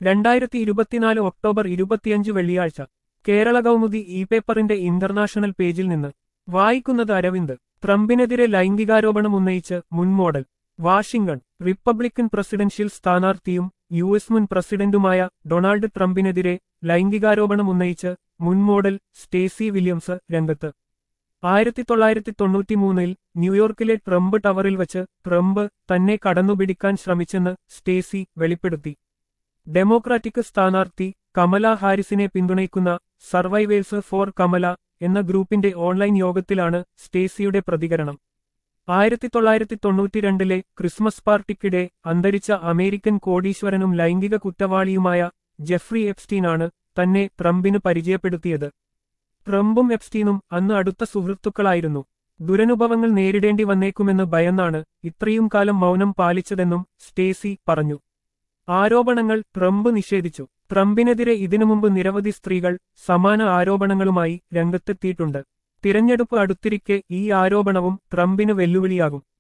രണ്ടായിരത്തി ഇരുപത്തിനാല് ഒക്ടോബർ ഇരുപത്തിയഞ്ച് വെള്ളിയാഴ്ച കേരള കൗമുദി ഇ പേപ്പറിന്റെ ഇന്റർനാഷണൽ പേജിൽ നിന്ന് വായിക്കുന്നത് അരവിന്ദ് ട്രംപിനെതിരെ ലൈംഗികാരോപണം ഉന്നയിച്ച് മുൻ മോഡൽ വാഷിംഗ്ടൺ റിപ്പബ്ലിക്കൻ പ്രസിഡൻഷ്യൽ സ്ഥാനാർത്ഥിയും യു എസ് മുൻ പ്രസിഡന്റുമായ ഡൊണാൾഡ് ട്രംപിനെതിരെ ലൈംഗികാരോപണം ഉന്നയിച്ച് മുൻ മോഡൽ സ്റ്റേസി വില്യംസ് രംഗത്ത് ആയിരത്തി തൊള്ളായിരത്തി തൊണ്ണൂറ്റിമൂന്നിൽ ന്യൂയോർക്കിലെ ട്രംപ് ടവറിൽ വച്ച് ട്രംപ് തന്നെ കടന്നുപിടിക്കാൻ ശ്രമിച്ചെന്ന് സ്റ്റേസി വെളിപ്പെടുത്തി ഡെമോക്രാറ്റിക് സ്ഥാനാർത്ഥി കമല ഹാരിസിനെ പിന്തുണയ്ക്കുന്ന സർവൈവേഴ്സ് ഫോർ കമല എന്ന ഗ്രൂപ്പിന്റെ ഓൺലൈൻ യോഗത്തിലാണ് സ്റ്റേസിയുടെ പ്രതികരണം ആയിരത്തി തൊള്ളായിരത്തി തൊണ്ണൂറ്റിരണ്ടിലെ ക്രിസ്മസ് പാർട്ടിക്കിടെ അന്തരിച്ച അമേരിക്കൻ കോടീശ്വരനും ലൈംഗിക കുറ്റവാളിയുമായ ജെഫ്രി എപ്സ്റ്റീനാണ് തന്നെ ട്രംപിന് പരിചയപ്പെടുത്തിയത് ട്രംപും എപ്സ്റ്റീനും അന്ന് അടുത്ത സുഹൃത്തുക്കളായിരുന്നു ദുരനുഭവങ്ങൾ നേരിടേണ്ടി വന്നേക്കുമെന്ന് ഭയന്നാണ് ഇത്രയും കാലം മൗനം പാലിച്ചതെന്നും സ്റ്റേസി പറഞ്ഞു ആരോപണങ്ങൾ ട്രംപ് നിഷേധിച്ചു ട്രംപിനെതിരെ ഇതിനു മുമ്പ് നിരവധി സ്ത്രീകൾ സമാന ആരോപണങ്ങളുമായി രംഗത്തെത്തിയിട്ടുണ്ട് തിരഞ്ഞെടുപ്പ് അടുത്തിരിക്കെ ഈ ആരോപണവും ട്രംപിന് വെല്ലുവിളിയാകും